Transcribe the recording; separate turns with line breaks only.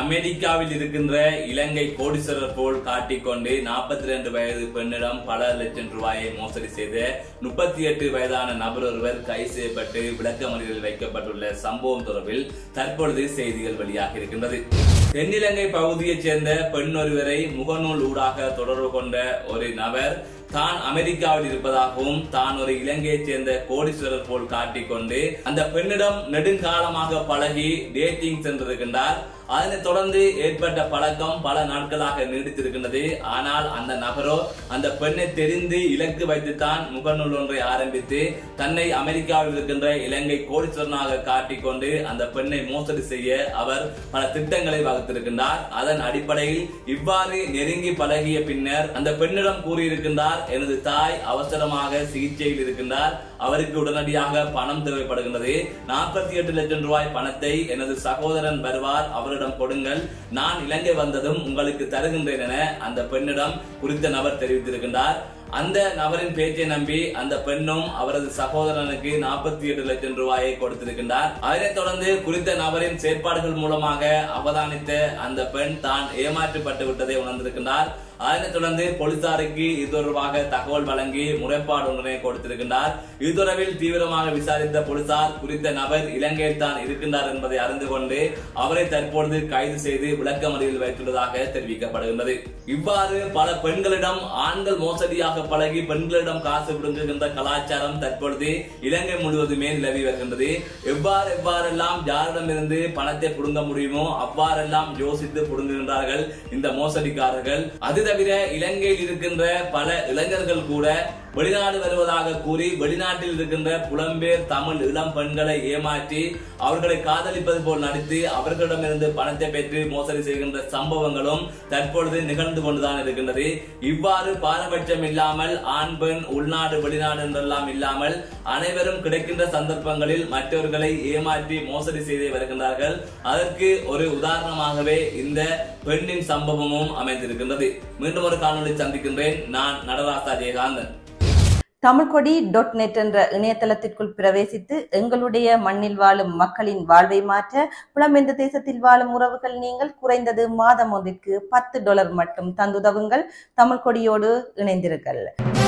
அமெரிக்காவில் இருக்கின்ற இலங்கை கோடீஸ்வரர் போல் காட்டிக்கொண்டு நாற்பத்தி ரெண்டு வயது பெண்ணிடம் பல லட்சம் ரூபாயை மோசடி செய்த முப்பத்தி எட்டு வயதான நபர் ஒருவர் கைது செய்யப்பட்டு விளக்கமறியலில் வைக்கப்பட்டுள்ள சம்பவம் தொடர்பில் தற்பொழுது செய்திகள் வெளியாக இருக்கின்றது தென்னிலங்கை பகுதியைச் சேர்ந்த பெண் ஒருவரை முகநூல் ஊடாக தொடர்பு கொண்ட ஒரு நபர் தான் அமெரிக்காவில் இருப்பதாகவும் தான் ஒரு இலங்கையைச் சேர்ந்த கோடீஸ்வரர் போல் காட்டிக்கொண்டு அந்த பெண்ணிடம் நெடுங்காலமாக பழகி டேட்டிங் சென்றிருக்கின்றார் அதனைத் தொடர்ந்து ஏற்பட்ட பழக்கம் பல நாட்களாக நீடித்திருக்கின்றது ஆனால் அந்த நபரோ அந்த பெண்ணை தெரிந்து இலக்கு வைத்துத்தான் முகநூல் ஒன்றை ஆரம்பித்து தன்னை அமெரிக்காவில் இருக்கின்ற இலங்கை கோடீஸ்வரனாக காட்டிக்கொண்டு அந்த பெண்ணை மோசடி செய்ய அவர் பல திட்டங்களை வகுத்திருக்கின்றார் அதன் அடிப்படையில் இவ்வாறு நெருங்கி பழகிய பின்னர் அந்த பெண்ணிடம் கூறியிருக்கின்றார் எனது தாய் அவசரமாக சிகிச்சையில் இருக்கின்றார் அவருக்கு உடனடியாக பணம் தேவைப்படுகின்றது நாற்பத்தி எட்டு லட்சம் ரூபாய் பணத்தை எனது சகோதரன் வருவார் அவரிடம் கொடுங்கள் நான் இலங்கை வந்ததும் உங்களுக்கு தருகின்றேன் என அந்த பெண்ணிடம் குறித்த நபர் தெரிவித்திருக்கின்றார் அந்த நபரின் பேச்சை நம்பி அந்த பெண்ணும் அவரது சகோதரனுக்கு நாற்பத்தி எட்டு லட்சம் ரூபாயை கொடுத்திருக்கின்றார் அதனைத் தொடர்ந்து குறித்த நபரின் செயற்பாடுகள் மூலமாக அவதானித்த அந்த பெண் தான் ஏமாற்றப்பட்டு விட்டதை உணர்ந்திருக்கின்றார் அதனைத் தொடர்ந்து போலீசாருக்கு இது தொடர்பாக தகவல் வழங்கி முறைப்பாடு ஒன்றினை கொடுத்திருக்கின்றார் இது தொடர்பில் தீவிரமாக விசாரித்த போலீசார் குறித்த நபர் இலங்கையில் தான் இருக்கின்றார் என்பதை அறிந்து கொண்டு அவரை தற்பொழுது கைது செய்து விளக்கமறியல் வைத்துள்ளதாக தெரிவிக்கப்படுகின்றது இவ்வாறு பல பெண்களிடம் ஆண்கள் மோசடியாக பழகி பெண்களிடம் காசு பிடுங்குகின்ற கலாச்சாரம் தற்பொழுது இலங்கை முழுவதுமே நிலவி வருகின்றது எவ்வாறு எவ்வாறெல்லாம் யாரிடமிருந்து பணத்தை புடுங்க முடியுமோ அவ்வாறெல்லாம் யோசித்து புடுங்குகின்றார்கள் இந்த மோசடிக்காரர்கள் அது தவிர இலங்கையில் இருக்கின்ற பல இளைஞர்கள் கூட வெளிநாடு வருவதாக கூறி வெளிநாட்டில் இருக்கின்ற புலம்பெயர் தமிழ் இளம் பெண்களை ஏமாற்றி அவர்களை காதலிப்பது போல் நடித்து அவர்களிடமிருந்து பணத்தை பெற்று மோசடி செய்கின்ற சம்பவங்களும் தற்பொழுது நிகழ்ந்து கொண்டுதான் இருக்கின்றது இவ்வாறு பாரபட்சம் இல்லாமல் ஆண் பெண் உள்நாடு வெளிநாடு என்றெல்லாம் இல்லாமல் அனைவரும் கிடைக்கின்ற சந்தர்ப்பங்களில் மற்றவர்களை ஏமாற்றி மோசடி செய்து வருகின்றார்கள் அதற்கு ஒரு உதாரணமாகவே இந்த பெண்ணின் சம்பவமும் அமைந்திருக்கின்றது மீண்டும் ஒரு காணொலி சந்திக்கின்றேன் நான் நடராசா ஜெயகாந்தன்
தமிழ்கொடி டாட் நெட் என்ற இணையதளத்திற்குள் பிரவேசித்து எங்களுடைய மண்ணில் வாழும் மக்களின் வாழ்வை மாற்ற புலம்பெயர்ந்த தேசத்தில் வாழும் உறவுகள் நீங்கள் குறைந்தது மாதம் ஒன்றிற்கு பத்து டாலர் மட்டும் தந்துதவுங்கள் தமிழ்கொடியோடு இணைந்திருங்கள்